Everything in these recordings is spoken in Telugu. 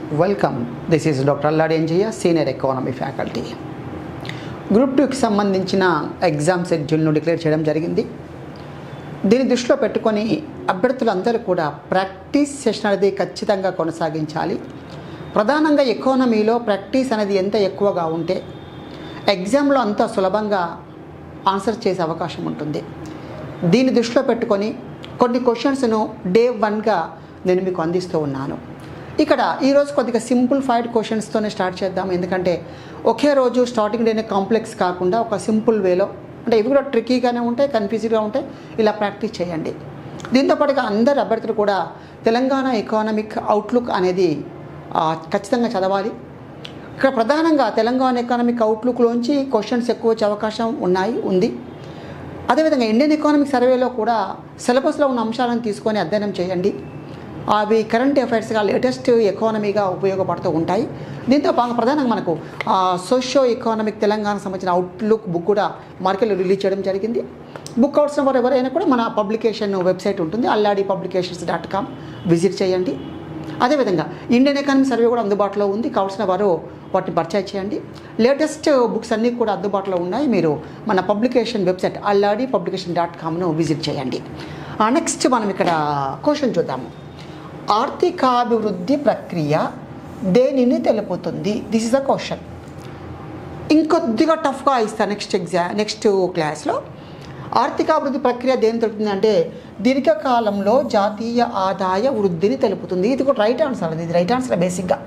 welcome this is doctor Alladi Enjayya senior economy faculty group టూకి సంబంధించిన ఎగ్జామ్ షెడ్యూల్ను డిక్లేర్ చేయడం జరిగింది దీన్ని దృష్టిలో పెట్టుకొని అభ్యర్థులందరూ కూడా ప్రాక్టీస్ సెషన్ అనేది ఖచ్చితంగా కొనసాగించాలి ప్రధానంగా ఎకానమీలో ప్రాక్టీస్ అనేది ఎంత ఎక్కువగా ఉంటే ఎగ్జామ్లో అంత సులభంగా ఆన్సర్ చేసే అవకాశం ఉంటుంది దీన్ని దృష్టిలో పెట్టుకొని కొన్ని క్వశ్చన్స్ను డే వన్గా నేను మీకు అందిస్తూ ఉన్నాను ఇక్కడ ఈరోజు కొద్దిగా సింపుల్ ఫైడ్ క్వశ్చన్స్తోనే స్టార్ట్ చేద్దాం ఎందుకంటే ఒకే రోజు స్టార్టింగ్ డేనే కాంప్లెక్స్ కాకుండా ఒక సింపుల్ వేలో అంటే ఇవి కూడా ట్రిక్కీగానే ఉంటాయి కన్ఫ్యూజింగ్గా ఉంటాయి ఇలా ప్రాక్టీస్ చేయండి దీంతో పాటుగా అందరు అభ్యర్థులు కూడా తెలంగాణ ఎకానమిక్ అవుట్లుక్ అనేది ఆ, ఖచ్చితంగా చదవాలి ఇక్కడ ప్రధానంగా తెలంగాణ ఎకానమిక్ అవుట్లుక్లోంచి క్వశ్చన్స్ ఎక్కువ వచ్చే అవకాశం ఉన్నాయి ఉంది అదేవిధంగా ఇండియన్ ఎకానమిక్ సర్వేలో కూడా సిలబస్లో ఉన్న అంశాలను తీసుకొని అధ్యయనం చేయండి అవి కరెంట్ అఫైర్స్గా లేటెస్ట్ ఎకానమీగా ఉపయోగపడుతూ ఉంటాయి దీంతో భాగంగా ప్రధానంగా మనకు సోషియో ఎకానమిక్ తెలంగాణ సంబంధించిన అవుట్లుక్ బుక్ కూడా మార్కెట్లో రిలీజ్ చేయడం జరిగింది బుక్ అవసరం వారు ఎవరైనా కూడా మన పబ్లికేషన్ వెబ్సైట్ ఉంటుంది Alladi publications dot com visit చేయండి అదేవిధంగా ఇండియన్ ఎకానమీ సర్వే కూడా అందుబాటులో ఉంది కావాల్సిన వారు వాటిని పర్చేజ్ చేయండి లేటెస్ట్ బుక్స్ అన్నీ కూడా అందుబాటులో ఉన్నాయి మీరు మన publication website Alladi publication dot కామ్ను విజిట్ చేయండి నెక్స్ట్ మనం ఇక్కడ క్వశ్చన్ చూద్దాము ఆర్థికాభివృద్ధి ప్రక్రియ దేనిని తెలుపుతుంది దిస్ ఇస్ అ క్వశ్చన్ ఇంకొద్దిగా టఫ్గా ఇస్తాను నెక్స్ట్ ఎగ్జామ్ నెక్స్ట్ క్లాస్లో ఆర్థికాభివృద్ధి ప్రక్రియ దేని తెలుపుతుంది అంటే దీర్ఘకాలంలో జాతీయ ఆదాయ వృద్ధిని తెలుపుతుంది ఇది కూడా రైట్ ఆన్సర్ అది ఇది రైట్ ఆన్సర్ బేసిక్గా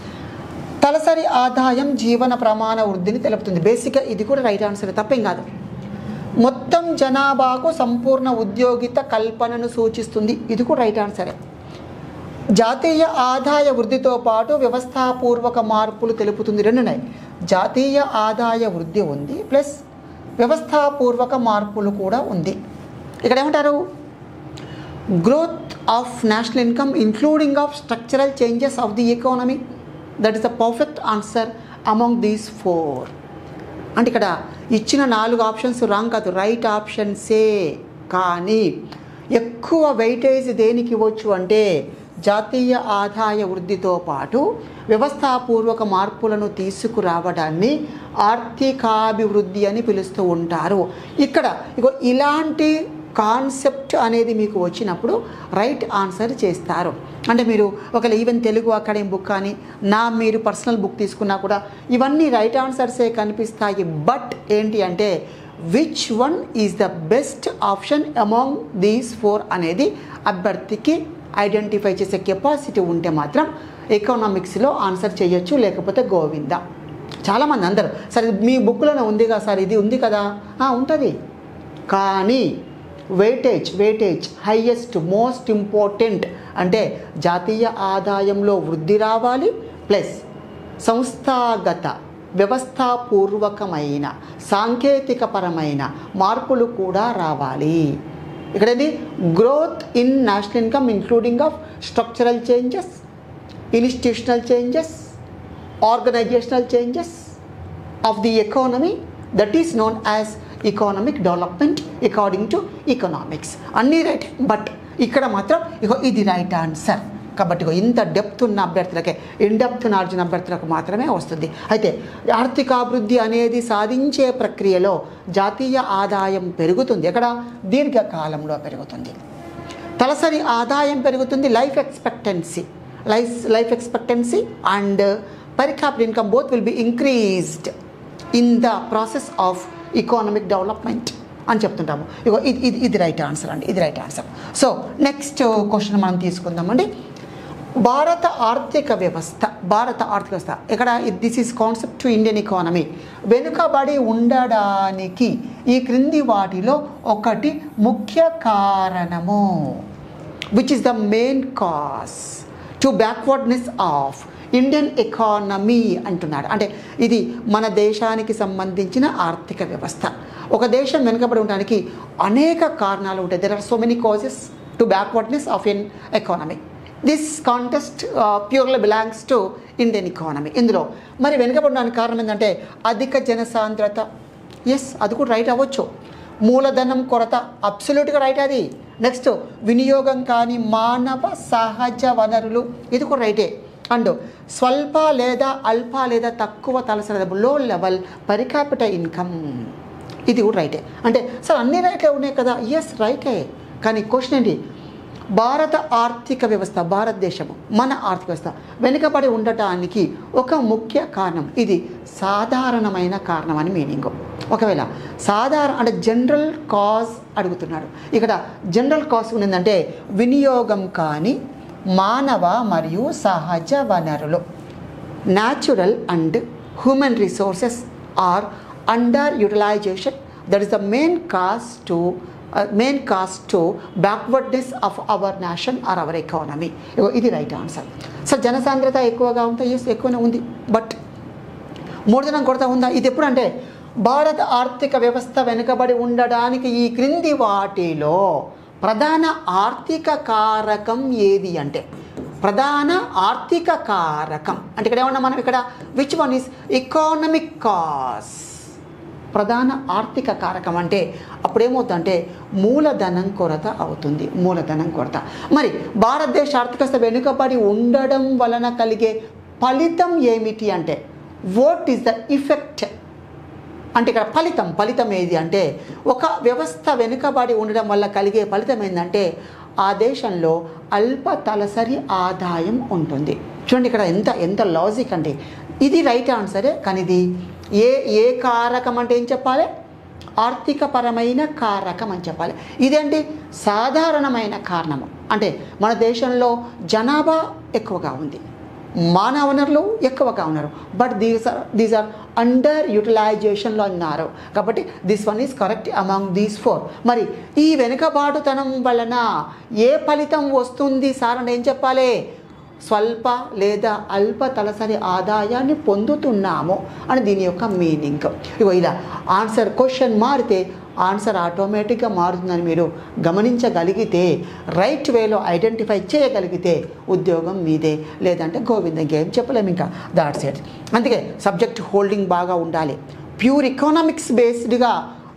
తలసరి ఆదాయం జీవన ప్రమాణ వృద్ధిని తెలుపుతుంది బేసిక్గా ఇది కూడా రైట్ ఆన్సర్ తప్పేం కాదు మొత్తం జనాభాకు సంపూర్ణ ఉద్యోగిత కల్పనను సూచిస్తుంది ఇది కూడా రైట్ ఆన్సరే జాతీయ ఆదాయ వృద్ధితో పాటు వ్యవస్థాపూర్వక మార్పులు తెలుపుతుంది రెండు ఉన్నాయి జాతీయ ఆదాయ వృద్ధి ఉంది ప్లస్ వ్యవస్థాపూర్వక మార్పులు కూడా ఉంది ఇక్కడ ఏమంటారు growth of national income including of structural changes of the economy that is the perfect answer among these four అంటే ఇక్కడ ఇచ్చిన నాలుగు ఆప్షన్స్ రాంగ్ కాదు రైట్ ఆప్షన్సే కానీ ఎక్కువ వెయిటేజ్ దేనికి ఇవ్వచ్చు అంటే జాతీయ ఆదాయ వృద్ధితో పాటు వ్యవస్థాపూర్వక మార్పులను తీసుకురావడాన్ని ఆర్థికాభివృద్ధి అని పిలుస్తూ ఉంటారు ఇక్కడ ఇగో ఇలాంటి కాన్సెప్ట్ అనేది మీకు వచ్చినప్పుడు రైట్ ఆన్సర్ చేస్తారు అంటే మీరు ఒకవేళ ఈవెన్ తెలుగు అకాడమీ బుక్ కానీ నా మీరు పర్సనల్ బుక్ తీసుకున్నా కూడా ఇవన్నీ రైట్ ఆన్సర్సే కనిపిస్తాయి బట్ ఏంటి అంటే which one is the best option among these four అనేది అభ్యర్థికి ఐడెంటిఫై చేసే కెపాసిటీ ఉంటే మాత్రం ఎకనామిక్స్లో ఆన్సర్ చేయొచ్చు లేకపోతే గోవింద చాలామంది అందరు సరే మీ బుక్లోనే ఉందిగా సార్ ఇది ఉంది కదా "ఆ, ఉంటుంది కానీ weightage weightage highest most important అంటే జాతీయ ఆదాయంలో వృద్ధి రావాలి ప్లస్ సంస్థాగత వ్యవస్థాపూర్వకమైన సాంకేతికపరమైన మార్పులు కూడా రావాలి ఇక్కడేది growth in national income including of structural changes institutional changes organisational changes of the economy that is known as economic development according to economics అన్నీ రైట్ బట్ ఇక్కడ మాత్రం ఇగో ఇది రైట్ ఆన్సర్ కాబట్టి ఇగో ఇంత డెప్త్ ఉన్న అభ్యర్థులకే ఇన్ డెప్త్ నాలెడ్జ్ ఉన్న అభ్యర్థులకు మాత్రమే వస్తుంది అయితే ఆర్థికాభివృద్ధి అనేది సాధించే ప్రక్రియలో జాతీయ ఆదాయం పెరుగుతుంది ఎక్కడ దీర్ఘకాలంలో పెరుగుతుంది తలసరి ఆదాయం పెరుగుతుంది life expectancy life life expectancy and per capital income both will be increased in the process of economic development అని చెప్తుంటాము ఇగో ఇది ఇది ఇది రైట్ ఆన్సర్ అండి ఇది right answer so next question మనం తీసుకుందామండి భారత ఆర్థిక వ్యవస్థ భారత ఆర్థిక వ్యవస్థ ఇక్కడ this is concept to Indian economy వెనుకబడి ఉండడానికి ఈ క్రింది వాటిలో ఒకటి ముఖ్య కారణము which is the main cause to backwardness of Indian economy అంటున్నాడు అంటే ఇది మన దేశానికి సంబంధించిన ఆర్థిక వ్యవస్థ ఒక దేశం వెనుకబడి ఉండడానికి అనేక కారణాలు ఉంటాయి there are so many causes to backwardness of in economy this contest purely belongs to Indian economy ఇందులో మరి వెనుకబడడానికి కారణం ఏంటంటే అధిక జనసాంద్రత ఎస్ అది కూడా రైట్ అవ్వచ్చు మూలధనం కొరత అబ్సల్యూట్గా రైట్ అది నెక్స్ట్ వినియోగం కాని మానవ సహజ వనరులు ఇది కూడా రైటే అండ్ స్వల్ప లేదా అల్ప లేదా తక్కువ తలసరి లో లెవెల్ పరికాపిట ఇన్కమ్ ఇది కూడా రైటే అంటే సార్ అన్ని రైటే ఉన్నాయి కదా ఎస్ రైటే కానీ క్వశ్చన్ ఏంటి భారత ఆర్థిక వ్యవస్థ భారతదేశము మన ఆర్థిక వ్యవస్థ వెనుకబడి ఉండటానికి ఒక ముఖ్య కారణం ఇది సాధారణమైన కారణం అని మీనింగ్ ఒకవేళ సాధారణ అంటే జనరల్ కాజ్ అడుగుతున్నాడు ఇక్కడ జనరల్ కాజ్ ఉన్నదంటే వినియోగం కానీ మానవ మరియు సహజ వనరులు natural and human resources are underutilisation that is the main cause to main cause to backwardness of our nation or our economy ఇది రైట్ ఆన్సర్ సార్ జనసాంద్రత ఎక్కువగా ఉందా ఎస్ ఎక్కువనే ఉంది బట్ మూడుదనం కొరత ఉందా ఇది ఎప్పుడు అంటే భారత ఆర్థిక వ్యవస్థ వెనుకబడి ఉండడానికి ఈ క్రింది వాటిలో ప్రధాన ఆర్థిక కారకం ఏది అంటే ప్రధాన ఆర్థిక కారకం అంటే ఇక్కడ ఏమన్నా మనం ఇక్కడ which one is economic cause ప్రధాన ఆర్థిక కారకం అంటే అప్పుడేమవుతుందంటే మూలధనం కొరత అవుతుంది మూలధనం కొరత మరి భారతదేశ ఆర్థిక వ్యవస్థ వెనుకబడి ఉండడం వలన కలిగే ఫలితం ఏమిటి అంటే వాట్ ఈస్ ద ఇఫెక్ట్ అంటే ఇక్కడ ఫలితం ఫలితం ఏది అంటే ఒక వ్యవస్థ వెనుకబడి ఉండడం వల్ల కలిగే ఫలితం ఏంటంటే ఆ దేశంలో అల్ప తలసరి ఆదాయం ఉంటుంది చూడండి ఇక్కడ ఎంత ఎంత లాజిక్ అంటే ఇది రైట్ ఆన్సరే కానీ ఇది ఏ ఏ కారకం అంటే ఏం చెప్పాలి ఆర్థికపరమైన కారకం అని చెప్పాలి ఇదేంటి సాధారణమైన కారణము అంటే మన దేశంలో జనాభా ఎక్కువగా ఉంది మానవ వనరులు ఎక్కువగా ఉన్నారు but these are these are under యూటిలైజేషన్లో ఉన్నారు కాబట్టి this one is correct among these four మరి ఈ వెనుకబాటుతనం వలన ఏ ఫలితం వస్తుంది సార్ అని ఏం చెప్పాలి స్వల్ప లేదా అల్ప తలసరి ఆదాయాన్ని పొందుతున్నాము అని దీని యొక్క మీనింగ్ ఇగో ఇలా ఆన్సర్ క్వశ్చన్ మారితే ఆన్సర్ ఆటోమేటిక్గా మారుతుందని మీరు గమనించగలిగితే రైట్ వేలో ఐడెంటిఫై చేయగలిగితే ఉద్యోగం మీదే లేదంటే గోవింద ఇంకేం చెప్పలేము ఇంకా దాట్స్ ఇట్ అందుకే సబ్జెక్ట్ హోల్డింగ్ బాగా ఉండాలి ప్యూర్ ఎకనామిక్స్ బేస్డ్గా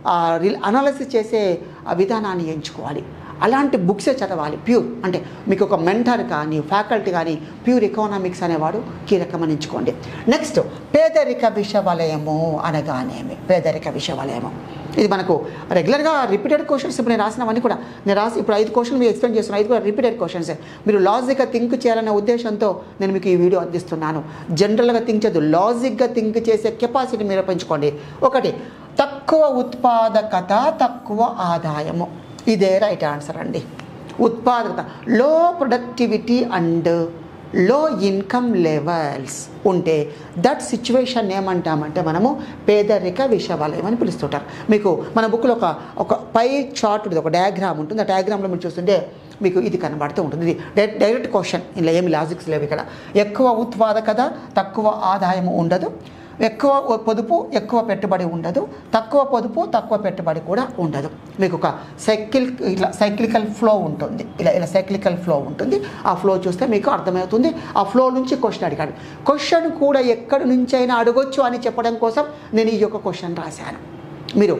అనాలిసిస్ చేసే ఆ విధానాన్ని ఎంచుకోవాలి అలాంటి బుక్సే చదవాలి ప్యూర్ అంటే మీకు ఒక మెంటర్ కానీ ఫ్యాకల్టీ కానీ ప్యూర్ ఎకనామిక్స్ అనేవాడు కీలకమని ఎంచుకోండి నెక్స్ట్ పేదరిక విషవలయము అనగానేమి పేదరిక విషవలయము ఇది మనకు రెగ్యులర్గా రిపీటెడ్ క్వశ్చన్స్ ఇప్పుడు నేను రాసినవన్నీ కూడా నేను రాసి ఇప్పుడు ఐదు క్వశ్చన్ మీకు ఎక్స్ప్లెయిన్ చేస్తున్నాను ఐదు కూడా రిపీటెడ్ క్వశ్చన్స్ మీరు లాజిక్గా థింక్ చేయాలనే ఉద్దేశంతో నేను మీకు ఈ వీడియో అందిస్తున్నాను జనరల్గా థింక్ చేయదు లాజిక్గా థింక్ చేసే కెపాసిటీ మీరు పెంచుకోండి ఒకటి తక్కువ ఉత్పాదకత తక్కువ ఆదాయము ఇదే రైట్ ఆన్సర్ అండి ఉత్పాదకత low productivity and low income levels ఉంటే దట్ సిచ్యువేషన్ ఏమంటామంటే మనము పేదరిక విషవలయం అని పిలుస్తుంటారు మీకు మన బుక్లో ఒక ఒక పై చార్ట్ ఉంటుంది ఒక డయాగ్రామ్ ఉంటుంది ఆ డయాగ్రామ్లో మీరు చూస్తుంటే మీకు ఇది కనబడుతూ ఉంటుంది ఇది డై- డైరెక్ట్ క్వశ్చన్ ఇలా ఏమి లాజిక్స్ లేవు ఇక్కడ ఎక్కువ ఉత్పాదకత తక్కువ ఆదాయం ఉండదు ఎక్కువ పొదుపు ఎక్కువ పెట్టుబడి ఉండదు తక్కువ పొదుపు తక్కువ పెట్టుబడి కూడా ఉండదు మీకు ఒక సైకిల్ ఇట్లా సైక్లికల్ ఫ్లో ఉంటుంది ఇలా ఇలా సైక్లికల్ ఫ్లో ఉంటుంది ఆ ఫ్లో చూస్తే మీకు అర్థమవుతుంది ఆ ఫ్లో నుంచి క్వశ్చన్ అడిగాడు క్వశ్చన్ కూడా ఎక్కడి నుంచి అయినా అడగొచ్చు అని చెప్పడం కోసం నేను ఈ యొక్క క్వశ్చన్ రాశాను మీరు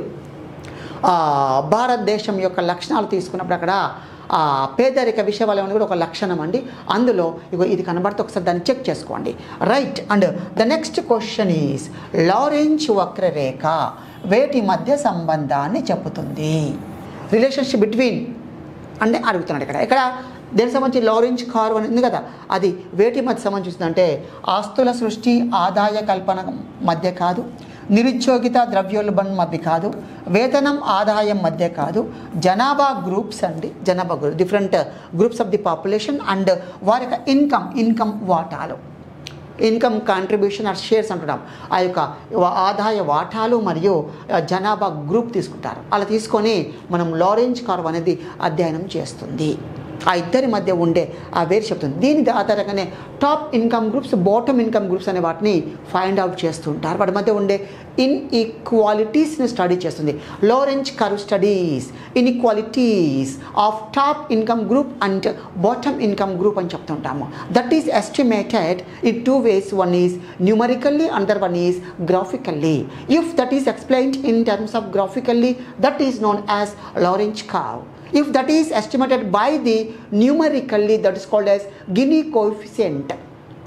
ఆ, భారతదేశం యొక్క లక్షణాలు తీసుకున్నప్పుడు అక్కడ ఆ, పేదరిక విషవలయం అని కూడా ఒక లక్షణం అండి అందులో ఇగో ఇది కనబడితే ఒకసారి దాన్ని చెక్ చేసుకోండి right and the next question is Lorenz వక్రరేఖ వేటి మధ్య సంబంధాన్ని చెబుతుంది రిలేషన్షిప్ బిట్వీన్ అంటే అడుగుతున్నాడు ఇక్కడ ఇక్కడ దేనికి సంబంధించి లారెంజ్ కార్ అని ఉంది కదా అది వేటి మధ్య సంబంధించిందంటే ఆస్తుల సృష్టి ఆదాయ కల్పన మధ్య కాదు నిరుద్యోగిత ద్రవ్యోల్బణం మధ్య కాదు వేతనం ఆదాయం మధ్య కాదు జనాభా గ్రూప్స్ అండి జనాభా group different groups of the population and వారి యొక్క ఇన్కమ్ ఇన్కమ్ వాటాలు ఇన్కమ్ కాంట్రిబ్యూషన్ ఆర్ షేర్స్ అంటున్నాం ఆ యొక్క వా- ఆదాయ వాటాలు మరియు ఆ, జనాభా గ్రూప్ తీసుకుంటారు అలా తీసుకొని మనం లారెంజ్ కర్వ్ అనేది అధ్యయనం చేస్తుంది ఆ ఇద్దరి మధ్య ఉండే ఆ వేరు చెప్తుంది దీని ఆధారంగానే top income groups bottom income groups అనే వాటిని ఫైండ్ అవుట్ చేస్తుంటారు వాటి మధ్య ఉండే ఇన్ఈక్వాలిటీస్ని స్టడీ చేస్తుంది Lorenz curve studies inequalities of top income group and bottom income group అని చెప్తుంటాము that is estimated in two ways one is numerically another one is graphically if that is explained in terms of graphically that is known as Lorentz curve if that is estimated by the numerically that is called as Gini coefficient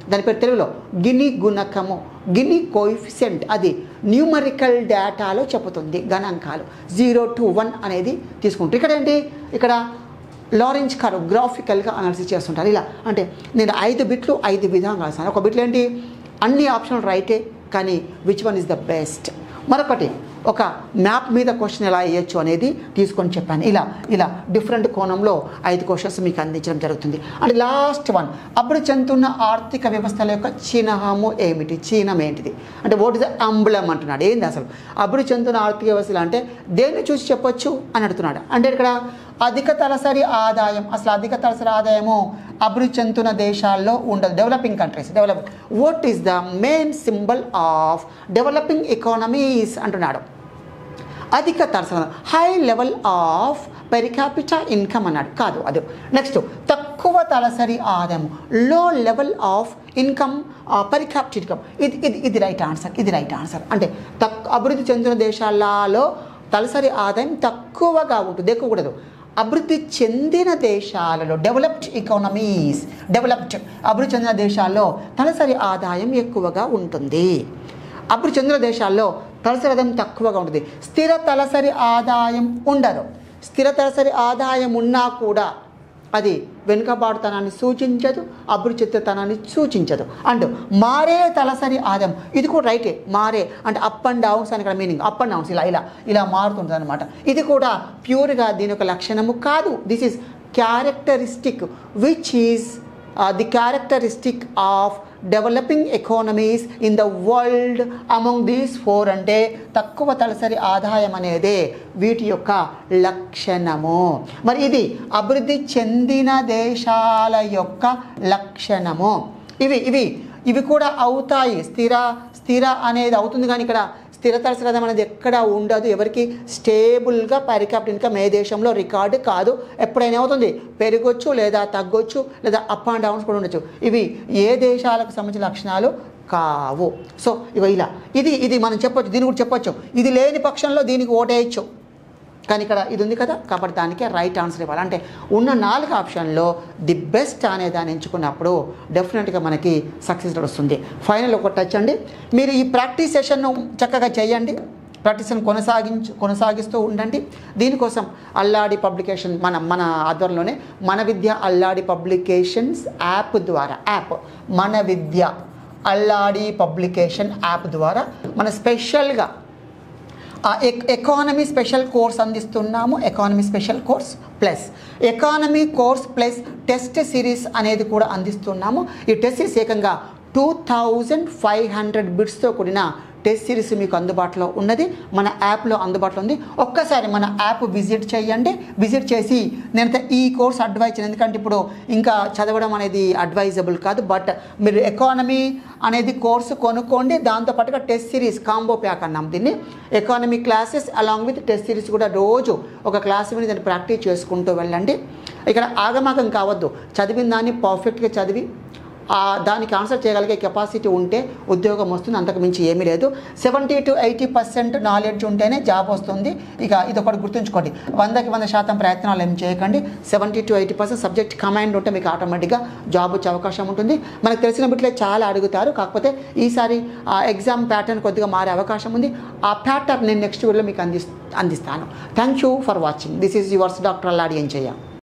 దాని పేరు తెలుగులో గిని గుణకము గిని కోయిఫిషియంట్ అది న్యూమరికల్ డేటాలో చెబుతుంది గణాంకాలు జీరో టు వన్ అనేది తీసుకుంటారు ఇక్కడ ఏంటి ఇక్కడ లారెంజ్ కర్వ్ గ్రాఫికల్గా అనాలిసిస్ చేస్తుంటారు ఇలా అంటే నేను ఐదు బిట్లు ఐదు విధంగా రాస్తాను ఒక బిట్లు ఏంటి అన్ని ఆప్షన్లు రైటే కానీ which one is the best మరొకటి ఒక మ్యాప్ మీద క్వశ్చన్ ఎలా వేయచ్చు అనేది తీసుకొని చెప్పాను ఇలా ఇలా డిఫరెంట్ కోణంలో ఐదు క్వశ్చన్స్ మీకు అందించడం జరుగుతుంది అండ్ లాస్ట్ వన్ అప్పుడు చెందుతున్న ఆర్థిక వ్యవస్థల యొక్క చిహ్నము ఏమిటి చిహ్నం ఏంటిది అంటే వాట్ ఇస్ అంబులం అంటున్నాడు ఏంది అసలు అభివృద్ధి చెందుతున్న ఆర్థిక వ్యవస్థలు అంటే దేన్ని చూసి చెప్పొచ్చు అని అడుగుతున్నాడు అంటే ఇక్కడ అధిక తలసరి ఆదాయం అసలు అధిక తలసరి ఆదాయము అభివృద్ధి చెందుతున్న దేశాల్లో ఉండదు developing countries develop what is the main symbol of developing economies అంటున్నాడు అధిక తరసన high level of per capita income అన్నాడు కాదు అది నెక్స్ట్ తక్కువ తలసరి ఆదాయం low level of income per capita income ఇది ఇది ఇది రైట్ ఆన్సర్ ఇది రైట్ ఆన్సర్ అంటే తక్కువ అభివృద్ధి చెందిన దేశాలలో తలసరి ఆదాయం తక్కువగా ఉంటుంది ఎక్కువకూడదు అభివృద్ధి చెందిన దేశాలలో డెవలప్డ్ ఎకానమీస్ డెవలప్డ్ అభివృద్ధి చెందిన దేశాల్లో తలసరి ఆదాయం ఎక్కువగా ఉంటుంది అభివృద్ధి చెందిన దేశాల్లో తలసరి ఆదాయం తక్కువగా ఉంటుంది స్థిర తలసరి ఆదాయం ఉండదు స్థిర తలసరి ఆదాయం ఉన్నా కూడా అది వెనుకబాటుతనాన్ని సూచించదు అభిరుచితనాన్ని సూచించదు అండ్ మారే తలసరి ఆదాయం ఇది కూడా రైటే మారే అంటే అప్ అండ్ డౌన్స్ అని ఇక్కడ మీనింగ్ అప్ అండ్ డౌన్స్ ఇలా ఇలా ఇలా మారుతుంటుంది అనమాట ఇది కూడా ప్యూర్గా దీని యొక్క లక్షణము కాదు this is characteristic which is the characteristic of developing economies in the world among these four అంటే తక్కువ తలసరి ఆదాయం అనేదే వీటి యొక్క లక్షణము మరి ఇది అభివృద్ధి చెందిన దేశాల యొక్క లక్షణము ఇవి ఇవి ఇవి కూడా అవుతాయి స్థిర స్థిర అనేది అవుతుంది కానీ ఇక్కడ స్థిర తలసరదం అనేది ఎక్కడ ఉండదు ఎవరికి స్టేబుల్గా పరికాప్ట్ ఇన్కమ్ ఏ దేశంలో రికార్డు కాదు ఎప్పుడైనా అవుతుంది పెరగొచ్చు లేదా తగ్గొచ్చు లేదా అప్ అండ్ డౌన్స్ కూడా ఉండొచ్చు ఇవి ఏ దేశాలకు సంబంధించిన లక్షణాలు కావు సో ఇవి ఇలా ఇది ఇది మనం చెప్పొచ్చు దీని కూడా చెప్పొచ్చు ఇది లేని పక్షంలో దీనికి ఓటేయచ్చు కానీ ఇక్కడ ఇది ఉంది కదా కాబట్టి దానికే రైట్ ఆన్సర్ ఇవ్వాలి అంటే ఉన్న నాలుగు ఆప్షన్లో ది బెస్ట్ అనే దాన్ని ఎంచుకున్నప్పుడు డెఫినెట్గా మనకి సక్సెస్ వస్తుంది ఫైనల్ ఒక టచ్ అండి మీరు ఈ ప్రాక్టీస్ సెషన్ను చక్కగా చేయండి ప్రాక్టీస్ని కొనసాగించు కొనసాగిస్తూ ఉండండి దీనికోసం అల్లాడి పబ్లికేషన్ మన మన ఆధ్వర్యంలోనే మన విద్య అల్లాడి పబ్లికేషన్స్ యాప్ ద్వారా యాప్ మన విద్య అల్లాడి పబ్లికేషన్ యాప్ ద్వారా మన స్పెషల్గా ఆ ఎక్ ఎకానమీ స్పెషల్ కోర్స్ అందిస్తున్నాము economy special course plus economy course plus test series అనేది కూడా అందిస్తున్నాము ఈ టెస్ట్ సిరీస్ ఏకంగా టూ థౌజండ్ ఫైవ్ హండ్రెడ్ బిట్స్తో కూడిన టెస్ట్ సిరీస్ మీకు అందుబాటులో ఉన్నది మన యాప్లో అందుబాటులో ఉంది ఒక్కసారి మన యాప్ విజిట్ చేయండి విజిట్ చేసి నేనైతే ఈ కోర్స్ అడ్వైజ్ చేయను ఎందుకంటే ఇప్పుడు ఇంకా చదవడం అనేది అడ్వైజబుల్ కాదు బట్ మీరు ఎకానమీ అనేది కోర్సు కొనుక్కోండి దాంతోపాటుగా టెస్ట్ సిరీస్ కాంబో ప్యాక్ అన్నాం దీన్ని economy classes along with test series కూడా రోజు ఒక క్లాస్ విని దాన్ని ప్రాక్టీస్ చేసుకుంటూ వెళ్ళండి ఇక్కడ ఆగమాగం కావద్దు చదివిన దాన్ని పర్ఫెక్ట్గా చదివి ఆ దానికి ఆన్సర్ చేయగలిగే కెపాసిటీ ఉంటే ఉద్యోగం వస్తుంది అంతకు మించి ఏమీ లేదు seventy to eighty percent knowledge ఉంటేనే జాబ్ వస్తుంది ఇక ఇది ఒకటి గుర్తుంచుకోండి వందకి వంద శాతం ప్రయత్నాలు ఏం చేయకండి seventy to eighty percent subject command ఉంటే మీకు ఆటోమేటిక్గా జాబ్ వచ్చే అవకాశం ఉంటుంది మనకు తెలిసిన బిట్లే చాలా అడుగుతారు కాకపోతే ఈసారి ఆ ఎగ్జామ్ ప్యాటర్న్ కొద్దిగా మారే అవకాశం ఉంది ఆ ప్యాటర్న్ నేను నెక్స్ట్ వీడియోలో మీకు అందిస్ అందిస్తాను thank you for watching this is yours doctor Alladi ఏం చేయ